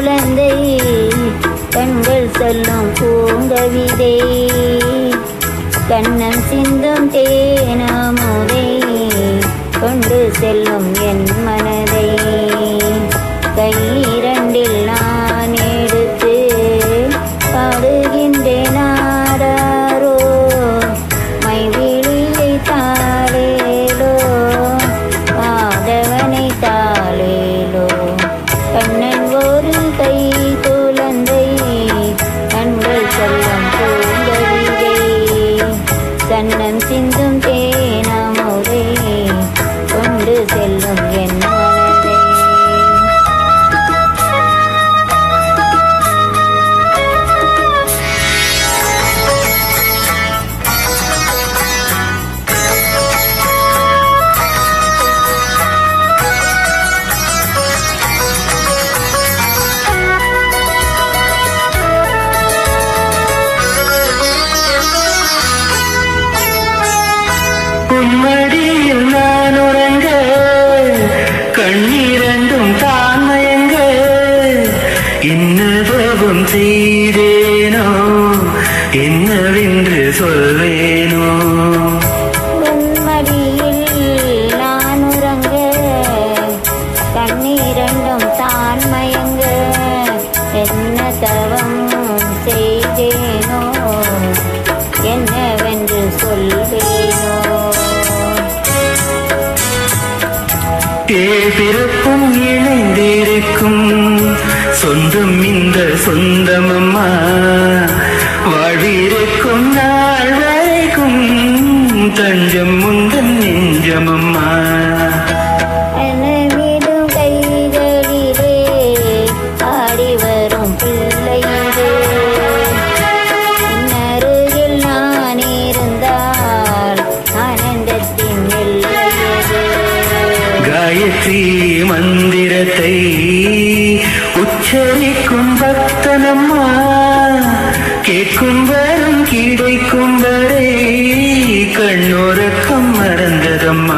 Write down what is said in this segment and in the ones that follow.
குழந்தை கண்கள் சொல்லும் பூங்கவிதை கண்ணம் சிந்தும் தேனமுதை கொண்டு செல்லும் என் மனதை கையிரண்டில் நான் எடுத்து பாடுகின்றேன் ஆடாரோ மைவிழியை தாளேலோ மாதவனை தாளேலோ கண்ணன் ஒரு கை குழந்தை கண்கள் சொல்லும் பூங்கவிதை கண்ணம் சிந்தும் தேனமுதை கொண்டு செல்லும் என் மனதை உன்மடியில் நான் உறங்க கண்ணீரண்டும் தான் மயங்க இன்னதவும் செய்தேனோ என்னவென்று சொல்வேனோ உன்மடியில் நான் உறங்க கண்ணீரண்டும் தான் மயங்க என்ன தவம் செய்தேனோ என்னவென்று சொல்வேனோ ஏழ் பிறப்பும் இணைந்திருக்கும் சொந்தம் இந்த சொந்தமம்மா வாழ்விருக்கும் நாள் வரைக்கும் தஞ்சம் முந்தன் நெஞ்சமம்மா எனவிடும் கைகளிலே ஆடி வரும் பிள்ளையிலே உன்னருகில் நான் இருந்தால் ஆனந்தத்தின் எல்லையது காயத்ரி மந்திரத்தை உச்சரிக்கும் பக்தனம்மா கேட்கும் வரும் கிடைக்கும் வரை கண்ணோரக்கம் மறந்ததம்மா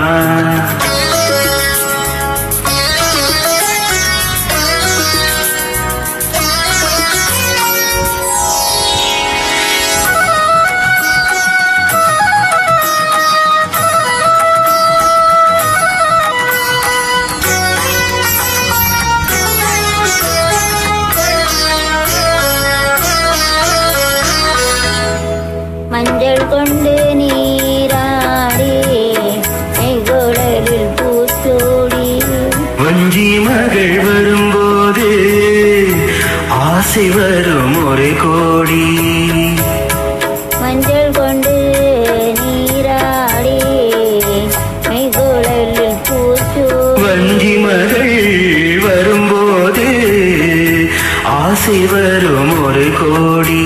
மஞ்சள் கொண்டு நீராடி மெய்குழலில் பூச்சூடி வஞ்சி மகள் வரும்போது ஆசை வரும் ஒரு கோடி மஞ்சள் கொண்டு நீராடி மெய்குழலில் பூச்சூடி வஞ்சி மகள் வரும்போது ஆசை வரும் ஒரு கோடி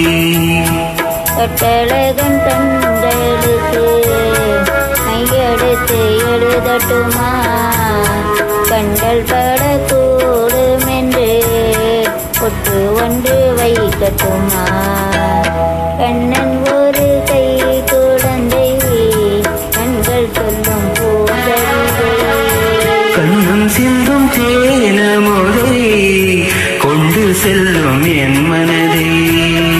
கட்டழகன் கண்களுக்கு மையெடுத்து எழுதட்டுமா கண்கள் படக்கூடும் என்று பொட்டு ஒன்று வைக்கட்டுமா கண்ணன் ஒரு கை குழந்தை கண்கள் சொல்லும் பூங்கவிதை கண்ணும் சிந்தும் தேனமுதை கொண்டு செல்லும் என் மனதை